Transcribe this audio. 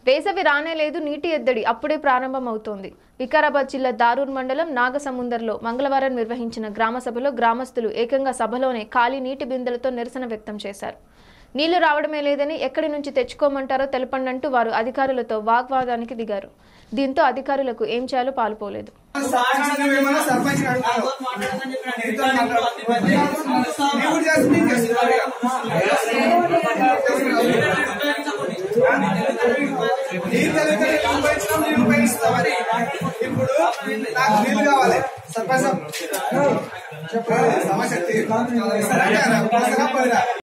వేసవి రానే లేదు నీటి ఎద్దడి అప్పుడే ప్రారంభమవుతోంది వికారాబాద్ జిల్లా దారూర్ మండలం నాగసముందర్లో మంగళవారం నిర్వహించిన గ్రామ సభలో గ్రామస్తులు ఏకంగా సభలోనే ఖాళీ నీటి బిందెలతో నిరసన వ్యక్తం చేశారు నీళ్లు రావడమే లేదని ఎక్కడి నుంచి తెచ్చుకోమంటారో తెలపండంటూ వారు అధికారులతో వాగ్వాదానికి దిగారు దీంతో అధికారులకు ఏం చేయాలో పాల్పోలేదు సాక్షి ఏమన్నా సర్పంచ్ అడుగుతావు నీతో మాట్లాడు. నీవు చేసి నీకు చేస్తున్నావు నీకు తెలియక నీకు ఉపయోగించడం నీకు ఉపయోగిస్తామని ఇప్పుడు నాకు నీళ్ళు కావాలి సర్పంచ్ సాబ్. చెప్పు సమస్య తీరు. సరే, రా, రా, రా, రా.